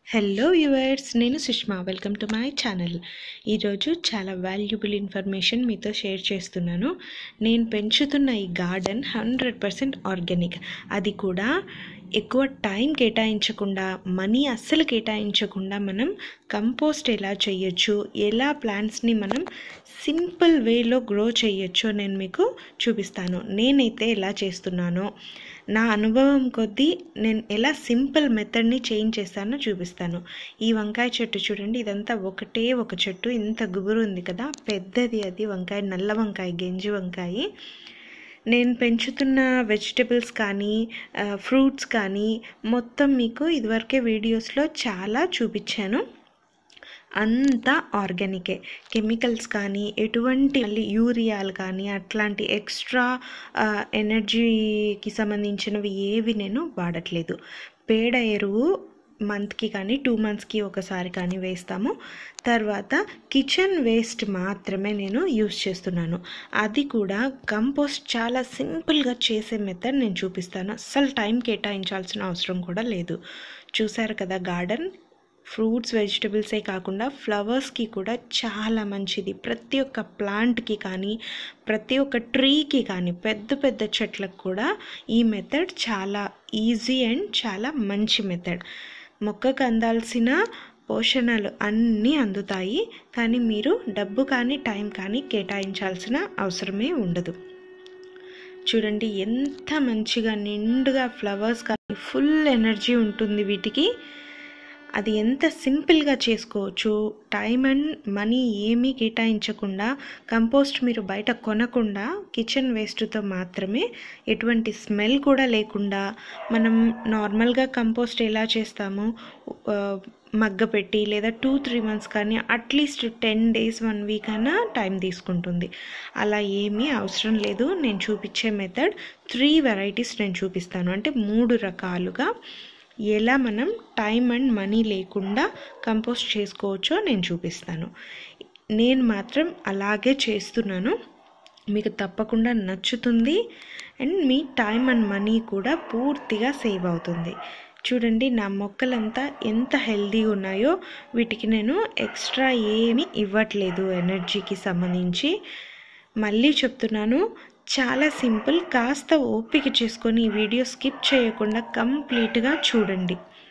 hello viewers నేను Sushma welcome to my channel ఈరోజు చాలా వాల్యుబుల్ ఇన్ఫర్మేషన్ మీతో షేర్ చేస్తున్నాను నేను పెంచుతున్న ఈ గార్డెన్ హండ్రెడ్ పర్సెంట్ ఆర్గానిక్ అది కూడా ఎక్కువ టైం కేటాయించకుండా మనీ అస్సలు కేటాయించకుండా మనం కంపోస్ట్ ఎలా చేయొచ్చు ఎలా ప్లాంట్స్ని మనం సింపుల్ వేలో గ్రో చేయొచ్చో నేను మీకు చూపిస్తాను నేనైతే ఎలా చేస్తున్నానో నా అనుభవం కొద్దీ నేను ఎలా సింపుల్ మెథడ్ని చేంజ్ చేస్తానో చూపిస్తాను ఈ వంకాయ చెట్టు చూడండి ఇదంతా ఒకటే ఒక చెట్టు ఇంత గుబురు ఉంది కదా పెద్దది అది వంకాయ నల్ల వంకాయ గెంజి వంకాయ నేను పెంచుతున్న వెజిటబుల్స్ కానీ ఫ్రూట్స్ కానీ మొత్తం మీకు ఇదివరకే వీడియోస్లో చాలా చూపించాను అంతా ఆర్గానికే కెమికల్స్ కానీ ఎటువంటి మళ్ళీ యూరియాలు కానీ అట్లాంటి ఎక్స్ట్రా ఎనర్జీకి సంబంధించినవి ఏవి నేను వాడట్లేదు పేడ ఎరువు మంత్కి కానీ టూ మంత్స్కి ఒకసారి కానీ వేస్తాము తర్వాత కిచెన్ వేస్ట్ మాత్రమే నేను యూస్ చేస్తున్నాను అది కూడా కంపోస్ట్ చాలా సింపుల్గా చేసే మెథడ్ నేను చూపిస్తాను అస్సలు టైం కేటాయించాల్సిన అవసరం కూడా లేదు చూసారు కదా గార్డెన్ ఫ్రూట్స్ వెజిటబుల్సే కాకుండా ఫ్లవర్స్కి కూడా చాలా మంచిది ప్రతి ఒక్క ప్లాంట్కి కానీ ప్రతి ఒక్క ట్రీకి కానీ పెద్ద పెద్ద చెట్లకు కూడా ఈ మెథడ్ చాలా ఈజీ అండ్ చాలా మంచి మెథడ్ మొక్కకు అందాల్సిన పోషణలు అన్నీ అందుతాయి కానీ మీరు డబ్బు కానీ టైం కానీ కేటాయించాల్సిన అవసరమే ఉండదు చూడండి ఎంత మంచిగా నిండుగా ఫ్లవర్స్ కానీ ఫుల్ ఎనర్జీ ఉంటుంది వీటికి అది ఎంత సింపుల్గా చేసుకోవచ్చు టైం అండ్ మనీ ఏమీ కేటాయించకుండా కంపోస్ట్ మీరు బయట కొనకుండా కిచెన్ వేస్ట్తో మాత్రమే ఎటువంటి స్మెల్ కూడా లేకుండా మనం నార్మల్గా కంపోస్ట్ ఎలా చేస్తామో మగ్గ పెట్టి లేదా టూ త్రీ మంత్స్ కానీ at least ten days one week అయినా టైం తీసుకుంటుంది అలా ఏమీ అవసరం లేదు నేను చూపించే మెథడ్ త్రీ వెరైటీస్ నేను చూపిస్తాను అంటే మూడు రకాలుగా ఎలా మనం టైం అండ్ మనీ లేకుండా కంపోస్ట్ చేసుకోవచ్చో నేను చూపిస్తాను నేను మాత్రం అలాగే చేస్తున్నాను మీకు తప్పకుండా నచ్చుతుంది అండ్ మీ టైం అండ్ మనీ కూడా పూర్తిగా సేవ్ అవుతుంది చూడండి నా మొక్కలంతా ఎంత హెల్దీగా ఉన్నాయో వీటికి నేను ఎక్స్ట్రా ఏమీ ఇవ్వట్లేదు ఎనర్జీకి సంబంధించి మళ్ళీ చెప్తున్నాను చాలా సింపుల్ కాస్త ఓపిక చేసుకొని ఈ వీడియో స్కిప్ చేయకుండా కంప్లీట్గా చూడండి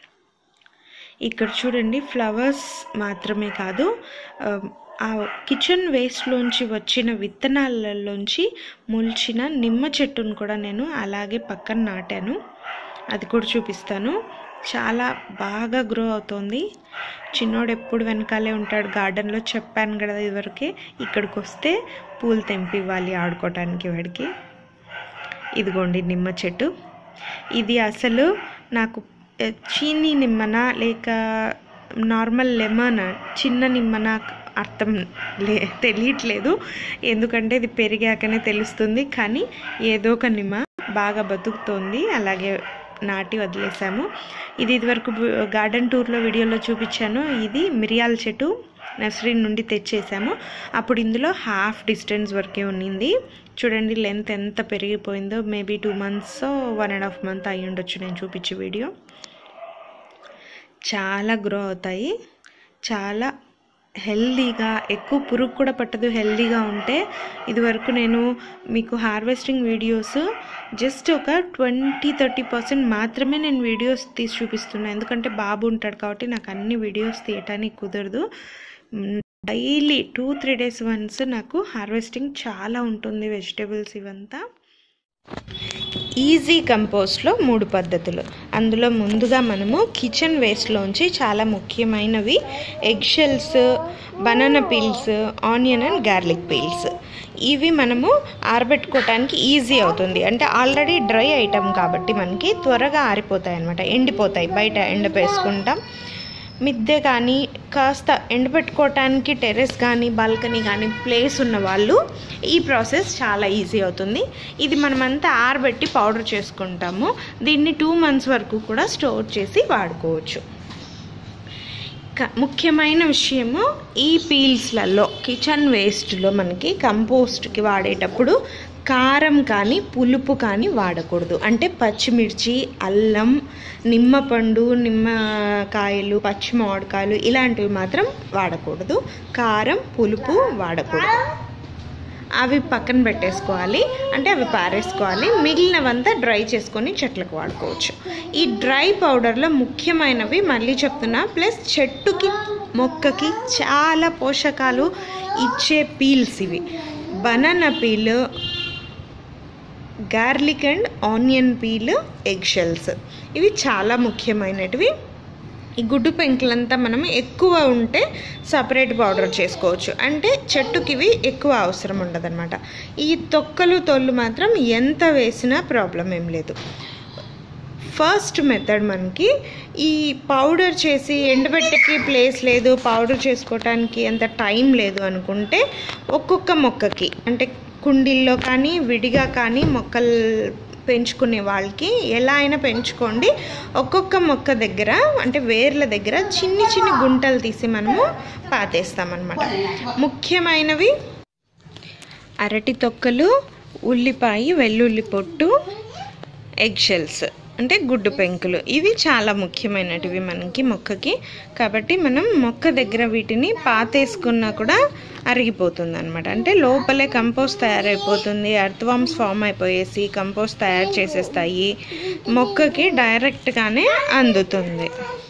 ఇక్కడ చూడండి ఫ్లవర్స్ మాత్రమే కాదు ఆ కిచెన్ వేస్ట్లోంచి వచ్చిన విత్తనాలలోంచి మొలిచిన నిమ్మ చెట్టును కూడా నేను అలాగే పక్కన నాటాను అది కూడా చూపిస్తాను చాలా బాగా గ్రో అవుతుంది చిన్నోడు ఎప్పుడు వెనకాలే ఉంటాడు గార్డెన్లో చెప్పాను కదా ఇదివరకే ఇక్కడికి వస్తే పూలు తెంపివ్వాలి ఆడుకోవటానికి వాడికి ఇదిగోండి నిమ్మ చెట్టు ఇది అసలు నాకు చీనీ నిమ్మన లేక నార్మల్ లెమన్ చిన్న నిమ్మన అర్థం లే తెలియట్లేదు ఎందుకంటే ఇది పెరిగాకనే తెలుస్తుంది కానీ ఏదో ఒక నిమ్మ బాగా బతుకుతోంది అలాగే నాటి వదిలేసాము ఇది ఇదివరకు గార్డెన్ టూర్లో వీడియోలో చూపించాను ఇది మిరియాల చెట్టు నర్సరీ నుండి తెచ్చేసాము అప్పుడు ఇందులో హాఫ్ డిస్టెన్స్ వరకే ఉన్నింది చూడండి లెంత్ ఎంత పెరిగిపోయిందో maybe two months one and half month అయ్యి ఉండొచ్చు నేను చూపించే వీడియో చాలా గ్రో అవుతాయి చాలా హెల్దీగా ఎక్కువ పురుగు కూడా పట్టదు హెల్దీగా ఉంటే ఇదివరకు నేను మీకు హార్వెస్టింగ్ వీడియోస్ జస్ట్ ఒక ట్వంటీ థర్టీ పర్సెంట్ మాత్రమే నేను వీడియోస్ తీసి చూపిస్తున్నాను ఎందుకంటే బాబు ఉంటాడు కాబట్టి నాకు అన్ని వీడియోస్ తీయటానికి కుదరదు daily two three days once నాకు హార్వెస్టింగ్ చాలా ఉంటుంది వెజిటేబుల్స్ ఇవంతా ఈజీ కంపోస్ట్లో మూడు పద్ధతులు అందులో ముందుగా మనము కిచెన్ వేస్ట్లోంచి చాలా ముఖ్యమైనవి egg shells banana peels onion and garlic peels ఇవి మనము ఆరబెట్టుకోవటానికి ఈజీ అవుతుంది అంటే ఆల్రెడీ డ్రై ఐటమ్ కాబట్టి మనకి త్వరగా ఆరిపోతాయి అనమాట ఎండిపోతాయి బయట ఎండపేసుకుంటాం మిద్దె కానీ కాస్త ఎండబెట్టుకోవటానికి టెర్రస్ కానీ బాల్కనీ కానీ ప్లేస్ ఉన్న వాళ్ళు ఈ ప్రాసెస్ చాలా ఈజీ అవుతుంది ఇది మనమంతా ఆరబెట్టి పౌడర్ చేసుకుంటాము దీన్ని టూ మంత్స్ వరకు కూడా స్టోర్ చేసి వాడుకోవచ్చు ముఖ్యమైన విషయము ఈ పీల్స్లలో కిచెన్ వేస్ట్లో మనకి కంపోస్ట్కి వాడేటప్పుడు కారం కానీ పులుపు కానీ వాడకూడదు అంటే పచ్చిమిర్చి అల్లం నిమ్మపండు నిమ్మకాయలు పచ్చి మామిడికాయలు ఇలాంటివి మాత్రం వాడకూడదు కారం పులుపు వాడకూడదు అవి పక్కన పెట్టేసుకోవాలి అంటే అవి పారేసుకోవాలి మిగిలినవంతా డ్రై చేసుకొని చెట్లకు వాడుకోవచ్చు ఈ డ్రై పౌడర్లో ముఖ్యమైనవి మళ్ళీ చెప్తున్నా ప్లస్ చెట్టుకి మొక్కకి చాలా పోషకాలు ఇచ్చే పీల్స్ ఇవి banana peel garlic and onion peel egg shells ఇవి చాలా ముఖ్యమైనటివి ఈ గుడ్డు పెంకులంతా మనం ఎక్కువ ఉంటే సపరేట్ పౌడర్ చేసుకోవచ్చు అంటే చెట్టుకి ఇవి ఎక్కువ అవసరం ఉండదన్నమాట ఈ తొక్కలు తొళ్ళు మాత్రం ఎంత వేసినా ప్రాబ్లం ఏం లేదు ఫస్ట్ మెథడ్ మనకి ఈ పౌడర్ చేసి ఎండబెట్టకి ప్లేస్ లేదు పౌడర్ చేసుకోవటానికి అంత టైం లేదు అనుకుంటే ఒక్కొక్క మొక్కకి అంటే కుండీల్లో కానీ విడిగా కానీ మొక్కలు పెంచుకునే వాళ్ళకి ఎలా అయినా పెంచుకోండి ఒక్కొక్క మొక్క దగ్గర అంటే వేర్ల దగ్గర చిన్ని చిన్ని గుంటలు తీసి మనము పాతేస్తామన్నమాట ముఖ్యమైనవి అరటి తొక్కలు ఉల్లిపాయ వెల్లుల్లి పొట్టు ఎగ్ షెల్స్ అంటే గుడ్డు పెంకులు ఇవి చాలా ముఖ్యమైనటివి మనకి మొక్కకి కాబట్టి మనం మొక్క దగ్గర వీటిని పాతేసుకున్నా కూడా అరిగిపోతుంది అనమాట అంటే లోపలే కంపోస్ట్ తయారైపోతుంది అర్థవామ్స్ ఫామ్ అయిపోయేసి కంపోస్ట్ తయారు చేసేస్తాయి మొక్కకి డైరెక్ట్గానే అందుతుంది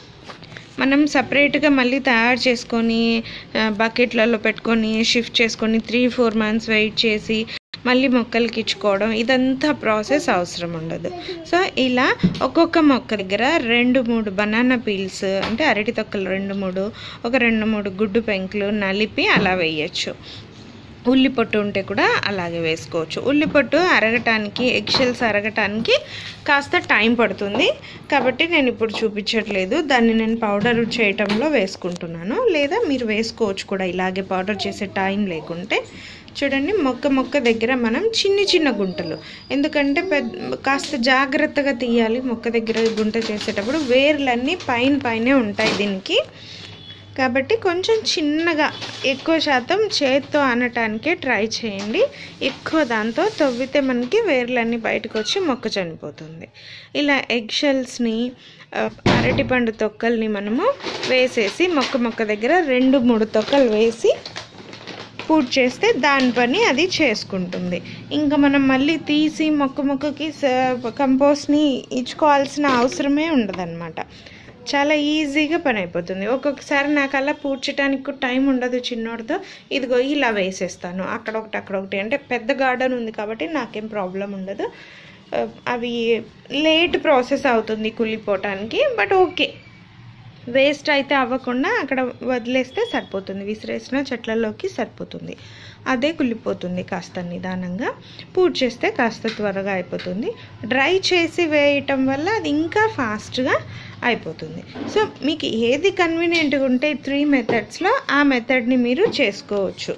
మనం సపరేట్గా మళ్ళీ తయారు చేసుకొని ఆ, బకెట్లలో పెట్టుకొని షిఫ్ట్ చేసుకొని త్రీ ఫోర్ మంత్స్ వెయిట్ చేసి మళ్ళీ మొక్కలకి ఇచ్చుకోవడం ఇదంతా ప్రాసెస్ అవసరం ఉండదు సో ఇలా ఒక్కొక్క మొక్క దగ్గర రెండు మూడు బనానా పీల్స్ అంటే అరటి తొక్కలు రెండు మూడు ఒక రెండు మూడు గుడ్డు పెంకులు నలిపి అలా వేయచ్చు ఉల్లిపొట్టు ఉంటే కూడా అలాగే వేసుకోవచ్చు ఉల్లిపొట్టు అరగటానికి ఎగ్షెల్స్ అరగటానికి కాస్త టైం పడుతుంది కాబట్టి నేను ఇప్పుడు చూపించట్లేదు దాన్ని నేను పౌడర్ చేయటంలో వేసుకుంటున్నాను లేదా మీరు వేసుకోవచ్చు కూడా ఇలాగే పౌడర్ చేసే టైం లేకుంటే చూడండి మొక్క మొక్క దగ్గర మనం చిన్ని చిన్న గుంటలు ఎందుకంటే పెద్ద కాస్త జాగ్రత్తగా తీయాలి మొక్క దగ్గర గుంట చేసేటప్పుడు వేర్లన్నీ పైన పైనే ఉంటాయి దీనికి కాబట్టి కొంచెం చిన్నగా ఎక్కువ శాతం చేత్తో అనటానికే ట్రై చేయండి ఎక్కువ దాంతో తవ్వితే మనకి వేర్లన్నీ బయటకు వచ్చి మొక్క చనిపోతుంది ఇలా ఎగ్ షెల్స్ని అరటిపండు తొక్కల్ని మనము వేసేసి మొక్క మొక్క దగ్గర రెండు మూడు తొక్కలు వేసి పూర్తి చేస్తే దాని పని అది చేసుకుంటుంది ఇంకా మనం మళ్ళీ తీసి మొక్క మొక్కకి కంపోస్ట్ని ఇచ్చుకోవాల్సిన అవసరమే ఉండదన్నమాట చాలా ఈజీగా పని అయిపోతుంది ఒక్కొక్కసారి నాకు అలా పూడ్చడానికి కూడా టైం ఉండదు చిన్నోడితో ఇదిగో ఇలా వేసేస్తాను అక్కడ ఒకటి అక్కడ ఒకటి అంటే పెద్ద గార్డెన్ ఉంది కాబట్టి నాకేం ప్రాబ్లం ఉండదు ఆ, అవి లేట్ ప్రాసెస్ అవుతుంది కుళ్ళిపోవటానికి బట్ ఓకే వేస్ట్ అయితే అవ్వకుండా అక్కడ వదిలేస్తే సరిపోతుంది విసిరేసిన చెట్లలోకి సరిపోతుంది అదే కుళ్ళిపోతుంది కాస్త నిదానంగా పూడ్ చేస్తే కాస్త త్వరగా అయిపోతుంది డ్రై చేసి వేయటం వల్ల అది ఇంకా ఫాస్ట్గా అయిపోతుంది సో మీకు ఏది కన్వీనియంట్గా ఉంటే త్రీ మెథడ్స్లో ఆ మెథడ్ని మీరు చేసుకోవచ్చు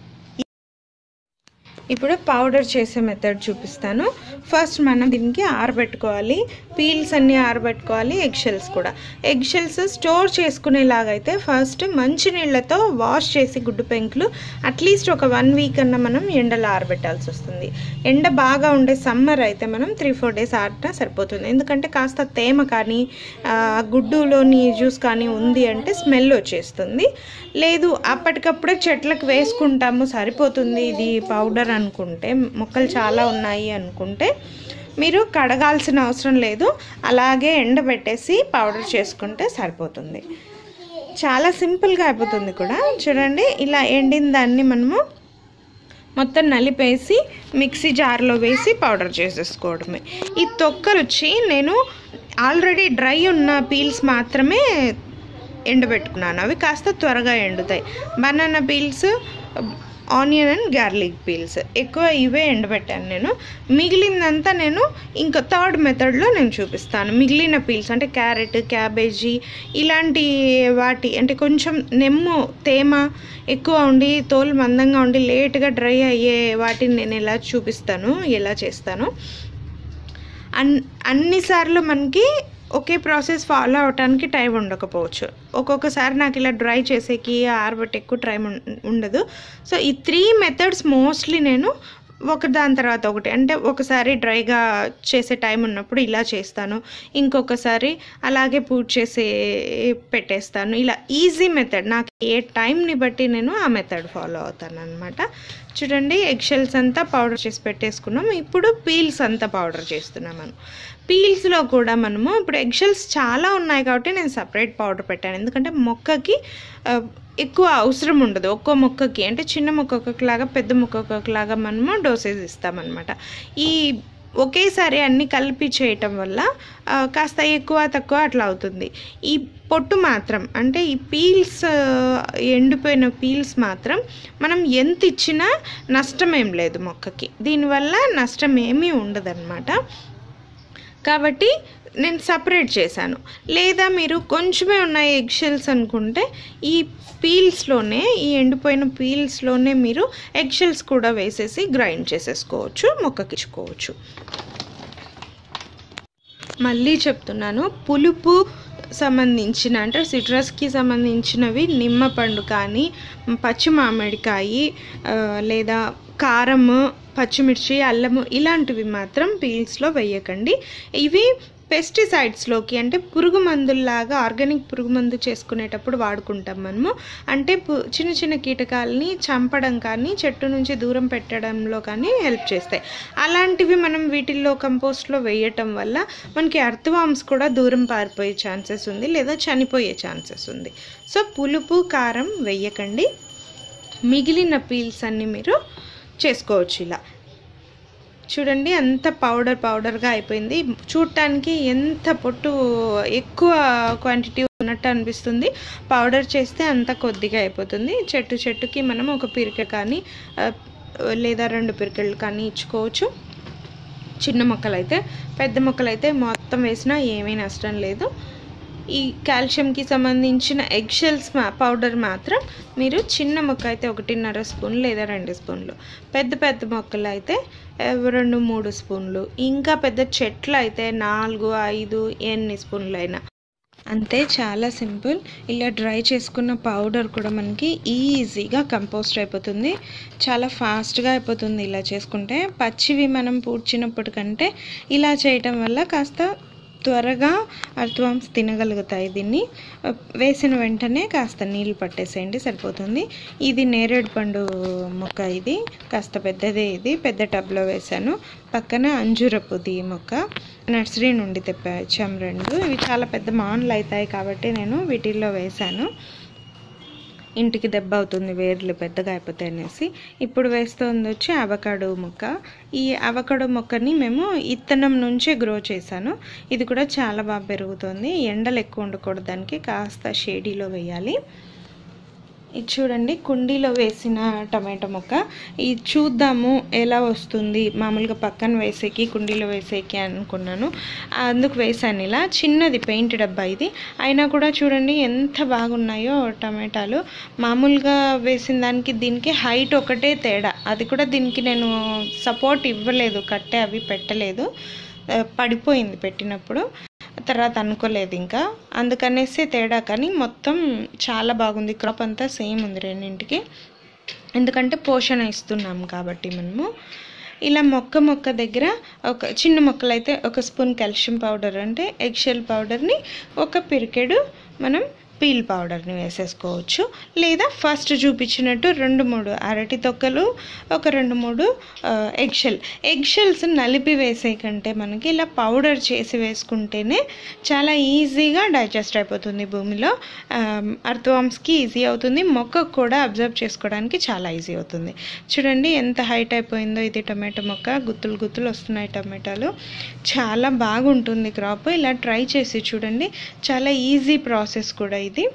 ఇప్పుడు పౌడర్ చేసే మెథడ్ చూపిస్తాను ఫస్ట్ మనం దీనికి ఆరబెట్టుకోవాలి పీల్స్ అన్నీ ఆరబెట్టుకోవాలి ఎగ్ షెల్స్ కూడా ఎగ్ షెల్స్ స్టోర్ చేసుకునేలాగైతే ఫస్ట్ మంచి నీళ్ళతో వాష్ చేసి గుడ్డు పెంకులు అట్లీస్ట్ ఒక వన్ వీక్ అన్న మనం ఎండలో ఆరబెట్టాల్సి వస్తుంది ఎండ బాగా ఉండే సమ్మర్ అయితే మనం త్రీ ఫోర్ డేస్ ఆడినా సరిపోతుంది ఎందుకంటే కాస్త తేమ కానీ ఆ, గుడ్డులోని జ్యూస్ కానీ ఉంది అంటే స్మెల్ వచ్చేస్తుంది లేదు అప్పటికప్పుడే చెట్లకు వేసుకుంటాము సరిపోతుంది ఇది పౌడర్ అనుకుంటే మొక్కలు చాలా ఉన్నాయి అనుకుంటే మీరు కడగాల్సిన అవసరం లేదు అలాగే ఎండబెట్టేసి పౌడర్ చేసుకుంటే సరిపోతుంది చాలా సింపుల్గా అయిపోతుంది కూడా చూడండి ఇలా ఎండిన దాన్ని మనము మొత్తం నలిపేసి మిక్సీ జార్లో వేసి పౌడర్ చేసేసుకోవడమే ఈ తొక్కలు వచ్చి నేను ఆల్రెడీ డ్రై ఉన్న పీల్స్ మాత్రమే ఎండబెట్టుకున్నాను అవి కాస్త త్వరగా ఎండుతాయి banana peels onion and garlic peels ఎక్కువ ఇవే ఎండబెట్టాను నేను మిగిలిందంతా నేను ఇంకా థర్డ్ మెథడ్లో నేను చూపిస్తాను మిగిలిన పీల్స్ అంటే క్యారెట్ క్యాబేజీ ఇలాంటి వాటి అంటే కొంచెం నెమ్ము తేమ ఎక్కువ ఉండి తోలు మందంగా ఉండి లేట్గా డ్రై అయ్యే వాటిని నేను ఎలా చూపిస్తాను ఎలా చేస్తాను అన్ అన్నిసార్లు మనకి ఒకే ప్రాసెస్ ఫాలో అవడానికి టైం ఉండకపోవచ్చు ఒక్కొక్కసారి నాకు ఇలా డ్రై చేసేకి ఆరబెట్టి ఎక్కువ టైం ఉం- ఉండదు సో ఈ త్రీ మెథడ్స్ మోస్ట్లీ నేను ఒక దాని తర్వాత ఒకటి అంటే ఒకసారి డ్రైగా చేసే టైం ఉన్నప్పుడు ఇలా చేస్తాను ఇంకొకసారి అలాగే పూజ చేసి పెట్టేస్తాను ఇలా ఈజీ మెథడ్ నాకు ఏ టైంని బట్టి నేను ఆ మెథడ్ ఫాలో అవుతాను అనమాట చూడండి ఎగ్షెల్స్ అంతా పౌడర్ చేసి పెట్టేసుకున్నాం ఇప్పుడు పీల్స్ అంతా పౌడర్ చేస్తున్నాం మనం పీల్స్లో కూడా మనము ఇప్పుడు ఎగ్షెల్స్ చాలా ఉన్నాయి కాబట్టి నేను సపరేట్ పౌడర్ పెట్టాను ఎందుకంటే మొక్కకి ఆ, ఎక్కువ అవసరం ఉండదు ఒక్కో మొక్కకి అంటే చిన్న మొక్కకి లాగా పెద్ద మొక్కకి లాగా మనము డోసేజ్ ఇస్తామన్నమాట ఈ ఒకేసారి అన్ని కలిపి చేయటం వల్ల ఆ, కాస్త ఎక్కువ తక్కువ అట్లా అవుతుంది ఈ పొట్టు మాత్రం అంటే ఈ పీల్స్ ఎండిపోయిన పీల్స్ మాత్రం మనం ఎంత ఇచ్చినా నష్టం ఏం లేదు మొక్కకి దీనివల్ల నష్టం ఏమీ ఉండదన్నమాట కాబట్టి నేను సపరేట్ చేశాను లేదా మీరు కొంచెమే ఉన్నాయి ఎగ్ షెల్స్ అనుకుంటే ఈ పీల్స్లోనే ఈ ఎండిపోయిన పీల్స్లోనే మీరు ఎగ్ షెల్స్ కూడా వేసేసి గ్రైండ్ చేసేసుకోవచ్చు మొక్కకిచ్చుకోవచ్చు మళ్ళీ చెప్తున్నాను పులుపు సంబంధించిన అంటే సిట్రస్కి సంబంధించినవి నిమ్మపండు కానీ పచ్చి మామిడికాయ ఆ, లేదా కారము పచ్చిమిర్చి అల్లము ఇలాంటివి మాత్రం పీల్స్లో వేయకండి ఇవి పెస్టిసైడ్స్లోకి అంటే పురుగు మందుల్లాగా ఆర్గానిక్ పురుగు మందు చేసుకునేటప్పుడు వాడుకుంటాం మనము అంటే పు- చిన్న చిన్న కీటకాలని చంపడం కానీ చెట్టు నుంచి దూరం పెట్టడంలో కానీ హెల్ప్ చేస్తాయి అలాంటివి మనం వీటిల్లో కంపోస్ట్లో వేయటం వల్ల మనకి అర్థవామ్స్ కూడా దూరం పారిపోయే ఛాన్సెస్ ఉంది లేదా చనిపోయే ఛాన్సెస్ ఉంది సో పులుపు కారం వేయకండి మిగిలిన పీల్స్ అన్ని మీరు చేసుకోవచ్చు ఇలా చూడండి అంత పౌడర్ పౌడర్గా అయిపోయింది చూడటానికి ఎంత పొట్టు ఎక్కువ క్వాంటిటీ ఉన్నట్టు అనిపిస్తుంది పౌడర్ చేస్తే అంత కొద్దిగా అయిపోతుంది చెట్టు చెట్టుకి మనం ఒక పిరిక కానీ ఆ, లేదా రెండు పిరికలు కానీ ఇచ్చుకోవచ్చు చిన్న మొక్కలు అయితే పెద్ద మొక్కలు అయితే మొత్తం వేసినా ఏమీ నష్టం లేదు ఈ కాల్షియంకి సంబంధించిన ఎగ్ షెల్స్ మా పౌడర్ మాత్రం మీరు చిన్న మొక్క అయితే ఒకటిన్నర స్పూన్ లేదా రెండు స్పూన్లు పెద్ద పెద్ద మొక్కలు అయితే ఆ, రెండు మూడు స్పూన్లు ఇంకా పెద్ద చెట్లు అయితే నాలుగు ఐదు ఎన్ని స్పూన్లు అయినా అంతే చాలా సింపుల్ ఇలా డ్రై చేసుకున్న పౌడర్ కూడా మనకి ఈజీగా కంపోస్ట్ అయిపోతుంది చాలా ఫాస్ట్గా అయిపోతుంది ఇలా చేసుకుంటే పచ్చివి మనం పూడ్చినప్పటికంటే ఇలా చేయటం వల్ల కాస్త త్వరగా అర్థవాంస్ తినగలుగుతాయి దీన్ని ఆ, వేసిన వెంటనే కాస్త నీళ్ళు పట్టేసేయండి సరిపోతుంది ఇది నేరేడు పండు మొక్క ఇది కాస్త పెద్దదే ఇది పెద్ద టబ్లో వేశాను పక్కన అంజూరపుది మొక్క నర్సరీ నుండి తెప్పించాం రెండు ఇవి చాలా పెద్ద మాన్లు అవుతాయి కాబట్టి నేను వీటిల్లో వేశాను ఇంటికి దెబ్బ అవుతుంది వేర్లు పెద్దగా అయిపోతాయి అనేసి ఇప్పుడు వేస్తుంది వచ్చి అవకాడో మొక్క ఈ అవకాడో మొక్కని మేము ఇత్తనం నుంచే గ్రో చేశాను ఇది కూడా చాలా బాగా పెరుగుతుంది ఎండలు ఎక్కువ ఉండకూడదు దానికి కాస్త షేడీలో వేయాలి ఇది చూడండి కుండీలో వేసిన టమాటో మొక్క ఇది చూద్దాము ఎలా వస్తుంది మామూలుగా పక్కన వేసేకి కుండీలో వేసేకి అనుకున్నాను అందుకు వేసాను ఇలా చిన్నది పెయింట్ డబ్బా ఇది అయినా కూడా చూడండి ఎంత బాగున్నాయో టమాటాలు మామూలుగా వేసిన దానికి దీనికి హైట్ ఒకటే తేడా అది కూడా దీనికి నేను సపోర్ట్ ఇవ్వలేదు కట్టే అవి పెట్టలేదు ఆ, పడిపోయింది పెట్టినప్పుడు తర్వాత అనుకోలేదు ఇంకా అందుకనేసి తేడా కానీ మొత్తం చాలా బాగుంది క్రాప్ అంతా సేమ్ ఉంది రెండింటికి ఎందుకంటే పోషణ ఇస్తున్నాం కాబట్టి మనము ఇలా మొక్క మొక్క దగ్గర ఒక చిన్న మొక్కలు అయితే ఒక స్పూన్ కాల్షియం పౌడర్ అంటే ఎగ్షెల్ పౌడర్ని ఒక పిరికెడు మనం పీల్ పౌడర్ని వేసేసుకోవచ్చు లేదా ఫస్ట్ చూపించినట్టు రెండు మూడు అరటి తొక్కలు ఒక రెండు మూడు ఎగ్షెల్ ఎగ్షెల్స్ నలిపి వేసే కంటే మనకి ఇలా పౌడర్ చేసి వేసుకుంటేనే చాలా ఈజీగా డైజెస్ట్ అయిపోతుంది భూమిలో అర్థవామ్స్కి ఈజీ అవుతుంది మొక్కకు కూడా అబ్జర్వ్ చేసుకోవడానికి చాలా ఈజీ అవుతుంది చూడండి ఎంత హైట్ అయిపోయిందో ఇది టమాటో మొక్క గుత్తులు గుత్తులు వస్తున్నాయి టమాటాలు చాలా బాగుంటుంది క్రాప్ ఇలా ట్రై చేసి చూడండి చాలా ఈజీ ప్రాసెస్ కూడా ఇది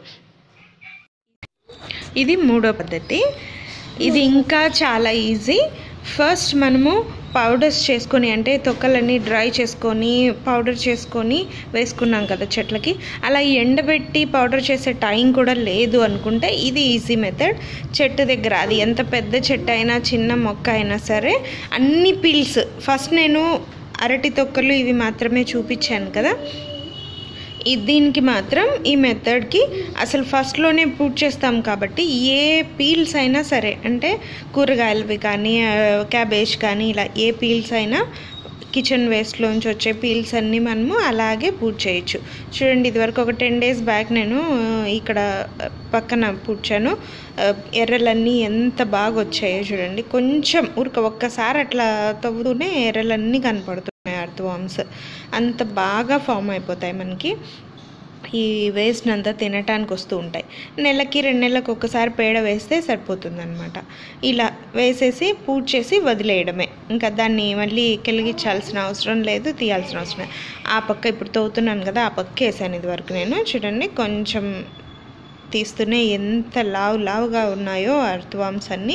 ఇది మూడో పద్ధతి ఇది ఇంకా చాలా ఈజీ ఫస్ట్ మనము పౌడర్స్ చేసుకొని అంటే తొక్కలన్నీ డ్రై చేసుకొని పౌడర్ చేసుకొని వేసుకున్నాం కదా చెట్లకి అలా ఎండబెట్టి పౌడర్ చేసే టైం కూడా లేదు అనుకుంటే ఇది ఈజీ మెథడ్ చెట్టు దగ్గర అది ఎంత పెద్ద చెట్టు అయినా చిన్న మొక్క అయినా సరే అన్ని పీల్స్ ఫస్ట్ నేను అరటి తొక్కలు ఇవి మాత్రమే చూపించాను కదా ఈ దీనికి మాత్రం ఈ మెథడ్కి అసలు ఫస్ట్లోనే పూట్ చేస్తాం కాబట్టి ఏ పీల్స్ అయినా సరే అంటే కూరగాయలవి కానీ ఆ, క్యాబేజ్ కానీ ఇలా ఏ పీల్స్ అయినా కిచెన్ వేస్ట్లోంచి వచ్చే పీల్స్ అన్నీ మనము అలాగే పూట్ చేయొచ్చు చూడండి ఇదివరకు ఒక టెన్ డేస్ బ్యాక్ నేను ఆ, ఇక్కడ ఆ, పక్కన పూడ్చాను ఆ, ఎర్రలన్నీ ఎంత బాగా వచ్చాయో చూడండి కొంచెం ఊరిక ఒక్కసారి అట్లా తవ్వుతూనే ఎర్రలన్నీ కనపడుతున్నాయి అర్థవామ్స్ అంత బాగా ఫామ్ అయిపోతాయి మనకి ఈ వేస్ట్ అంతా తినటానికి వస్తూ ఉంటాయి నెలకి రెండు నెలలకు ఒకసారి పేడ వేస్తే సరిపోతుంది అనమాట ఇలా వేసేసి పూడ్ చేసి వదిలేయడమే ఇంకా దాన్ని మళ్ళీ కెలిగించాల్సిన అవసరం లేదు తీయాల్సిన అవసరం లేదు ఆ పక్క ఇప్పుడు తవ్వుతున్నాను కదా ఆ పక్క వేసాను ఇది వరకు నేను చూడండి కొంచెం తీస్తూనే ఎంత లావు లావుగా ఉన్నాయో అర్థవామ్స్ అన్నీ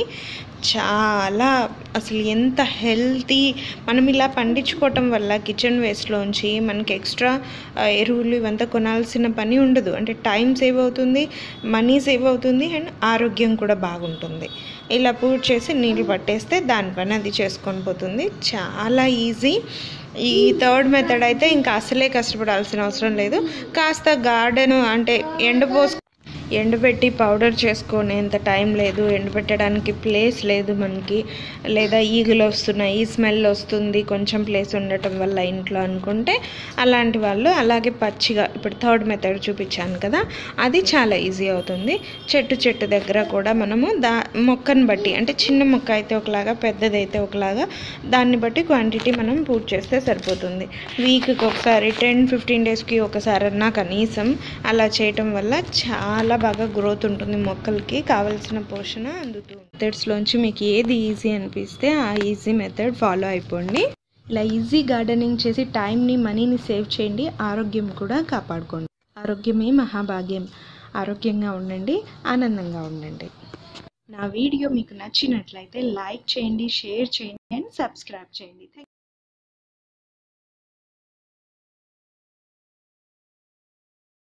చాలా అసలు ఎంత హెల్తీ మనం ఇలా పండించుకోవటం వల్ల కిచెన్ వేస్ట్లోంచి మనకి ఎక్స్ట్రా ఆ, ఎరువులు ఇవంతా కొనాల్సిన పని ఉండదు అంటే టైం సేవ్ అవుతుంది మనీ సేవ్ అవుతుంది అండ్ ఆరోగ్యం కూడా బాగుంటుంది ఇలా పూర్తి చేసి నీళ్ళు పట్టేస్తే దాని పని అది చేసుకొని పోతుంది చాలా ఈజీ ఈ థర్డ్ మెథడ్ అయితే ఇంకా అసలే కష్టపడాల్సిన అవసరం లేదు కాస్త గార్డెన్ అంటే ఎండపోసు ఎండబెట్టి పౌడర్ చేసుకునేంత టైం లేదు ఎండబెట్టడానికి ప్లేస్ లేదు మనకి లేదా ఈగలు వస్తున్నాయి స్మెల్ వస్తుంది కొంచెం ప్లేస్ ఉండటం వల్ల ఇంట్లో అనుకుంటే అలాంటి వాళ్ళు అలాగే పచ్చిగా ఇప్పుడు థర్డ్ మెథడ్ చూపించాను కదా అది చాలా ఈజీ అవుతుంది చెట్టు చెట్టు దగ్గర కూడా మనము దా మొక్కను బట్టి అంటే చిన్న మొక్క అయితే ఒకలాగా పెద్దదైతే ఒకలాగా దాన్ని బట్టి క్వాంటిటీ మనం పూర్తి చేస్తే సరిపోతుంది వీక్కి ఒకసారి టెన్ ఫిఫ్టీన్ డేస్కి ఒకసారి అన్నా కనీసం అలా చేయటం వల్ల చాలా బాగా గ్రోత్ ఉంటుంది మొక్కలకి కావలసిన పోషణ అందుతుంది మెథడ్స్లోంచి మీకు ఏది ఈజీ అనిపిస్తే ఆ ఈజీ మెథడ్ ఫాలో అయిపోండి ఇలా ఈజీ గార్డెనింగ్ చేసి టైంని మనీని సేవ్ చేయండి ఆరోగ్యం కూడా కాపాడుకోండి ఆరోగ్యమే మహాభాగ్యం ఆరోగ్యంగా ఉండండి ఆనందంగా ఉండండి నా వీడియో మీకు నచ్చినట్లయితే లైక్ చేయండి షేర్ చేయండి అండ్ సబ్స్క్రైబ్ చేయండి